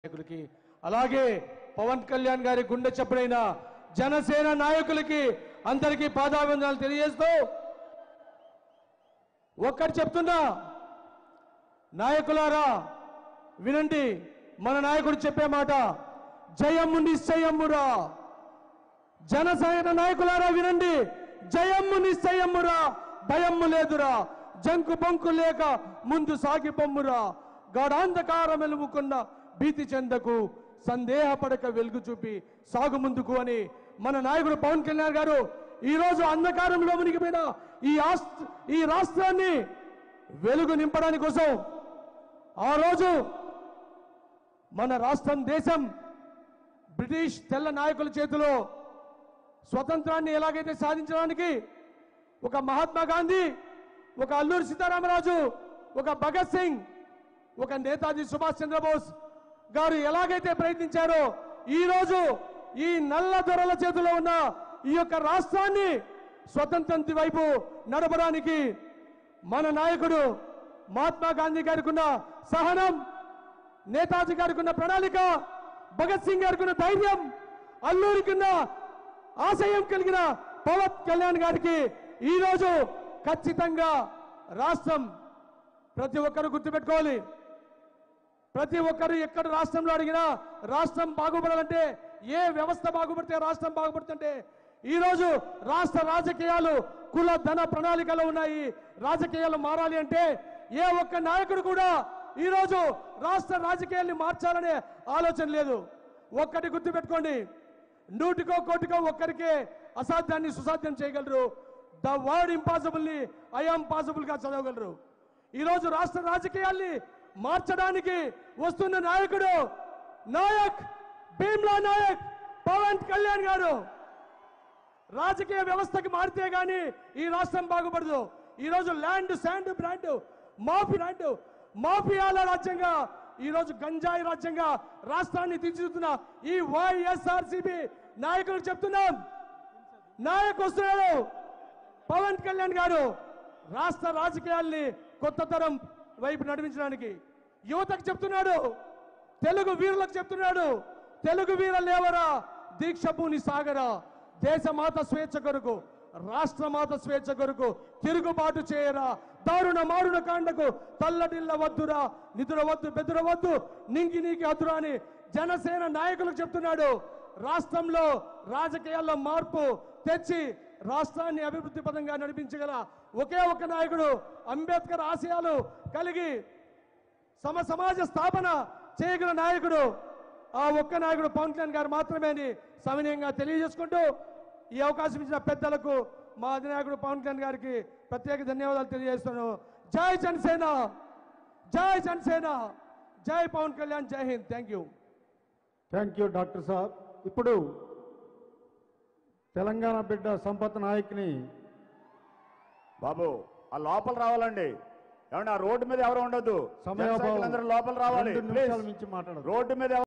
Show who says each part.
Speaker 1: నాయకులకి అలాగే పవన్ కళ్యాణ్ గారి గుండె చప్పుడైన జనసేన నాయకులకి అందరికీ పాదాభివందనాలు తెలియజేస్తూ ఒక్కటి చెప్తున్నా నాయకులారా వినండి మన నాయకుడు చెప్పే మాట జయము నిశ్చయమురా జనసేన నాయకులారా వినండి జయమ్ము నిశ్చయమ్మురా భయమ్ము లేదురా జంకు బొంకు లేక ముందు సాగి బొమ్మురా గాఢాంధకారం ఎలుముకున్న భీతి చెందకు సందేహపడక వెలుగు చూపి సాగు ముందుకు అని మన నాయకుడు పవన్ కళ్యాణ్ గారు ఈ రోజు అంధకారంలో మునిగిపోయిన ఈ ఆస్త ఈ రాష్ట్రాన్ని వెలుగు నింపడానికి కోసం ఆ రోజు మన రాష్ట్రం దేశం బ్రిటిష్ తెల్ల నాయకుల చేతిలో స్వతంత్రాన్ని ఎలాగైతే సాధించడానికి ఒక మహాత్మా గాంధీ ఒక అల్లూరి సీతారామరాజు ఒక భగత్ సింగ్ ఒక నేతాజీ సుభాష్ చంద్రబోస్ గారు ఎలాగైతే ప్రయత్నించారో ఈ రోజు ఈ నల్ల దొరల చేతిలో ఉన్న ఈ యొక్క రాష్ట్రాన్ని స్వతంత్రం వైపు నడపడానికి మన నాయకుడు మహాత్మా గాంధీ గారికి ఉన్న సహనం నేతాజీ గారికి ఉన్న ప్రణాళిక భగత్ సింగ్ గారికి ఉన్న ధైర్యం అల్లూరికి ఉన్న ఆశయం కలిగిన పవన్ కళ్యాణ్ గారికి ఈ రోజు ఖచ్చితంగా రాష్ట్రం ప్రతి ఒక్కరు గుర్తుపెట్టుకోవాలి ప్రతి ఒక్కరు ఎక్కడ రాష్ట్రంలో అడిగినా రాష్ట్రం బాగుపడాలంటే ఏ వ్యవస్థ బాగుపడితే రాష్ట్రం బాగుపడుతుంటే ఈ రోజు రాష్ట్ర రాజకీయాలు కుల ధన ప్రణాళికలు ఉన్నాయి రాజకీయాలు మారాలి అంటే ఏ ఒక్క నాయకుడు కూడా ఈ రోజు రాష్ట్ర రాజకీయాల్ని మార్చాలనే ఆలోచన లేదు ఒక్కటి గుర్తుపెట్టుకోండి నూటికో కోటికో ఒక్కరికే అసాధ్యాన్ని సుసాధ్యం చేయగలరు ద వర్డ్ ఇంపాసిబుల్ ని ఐఎమ్ పాసిబుల్ గా చదవగలరు ఈ రోజు రాష్ట్ర రాజకీయాల్ని మార్చడానికి వస్తున్న నాయకుడు నాయక్ భీమ్లా నాయక్ పవన్ కళ్యాణ్ గారు రాజకీయ వ్యవస్థకి మారితే గాని ఈ రాష్ట్రం బాగుపడదు ఈ రోజు ల్యాండ్ శాండ్ బ్రాండ్ మాఫీ ల్యాండ్ మాఫియాల రాజ్యంగా ఈ రోజు గంజాయి రాజ్యంగా రాష్ట్రాన్ని తీర్చిదిద్దుతున్న ఈ వైఎస్ఆర్సీపీ నాయకులకు చెప్తున్నాం నాయక్ వస్తున్నాడు పవన్ కళ్యాణ్ గారు రాష్ట్ర రాజకీయాల్ని కొత్త తరం వైపు నడిపించడానికి యువతకు చెప్తున్నాడు తెలుగు వీరులకు చెప్తున్నాడు తెలుగు వీర లేవరా దీక్ష భూని సాగరా దేశమాత స్వేచ్ఛ కొరకు రాష్ట్రమాత స్వేచ్ఛ కొరకు తిరుగుబాటు చేయరా దారుణ మారుణ కాండకు తల్లడిల్ల వద్దురా నిధుల వద్దు బెదుర వద్దు నింగి నీకి అద్దురా అని జనసేన నాయకులకు చెప్తున్నాడు రాష్ట్రంలో రాజకీయాల్లో మార్పు తెచ్చి రాష్ట్రాన్ని అభివృద్ధి పదంగా నడిపించగల ఒకే ఒక నాయకుడు అంబేద్కర్ ఆశయాలు కలిగి సమ సమాజ స్థాపన చేయగల నాయకుడు ఆ ఒక్క నాయకుడు పవన్ కళ్యాణ్ గారు మాత్రమే అని సవినయంగా తెలియజేసుకుంటూ ఈ అవకాశం ఇచ్చిన పెద్దలకు మా అధినాయకుడు పవన్ కళ్యాణ్ గారికి ప్రత్యేక ధన్యవాదాలు తెలియజేస్తున్నాను జై జనసేన జై జనసేన జై పవన్ కళ్యాణ్ జై హింద్ thank you
Speaker 2: thank you doctor సాబ్ ఇప్పుడు తెలంగాణ బిడ్డ సంపత్ నాయక్ని
Speaker 3: బాబు ఆ లోపల రావాలండి ఏమంటే ఆ రోడ్డు మీద ఎవరు ఉండొద్దు
Speaker 2: సమయాభావం
Speaker 3: అందరూ లోపల రావాలి
Speaker 2: రెండు నిమిషాల
Speaker 3: ప్లీజ్.
Speaker 2: నుంచి మాట్లాడదు
Speaker 3: రోడ్డు మీద ఎవరు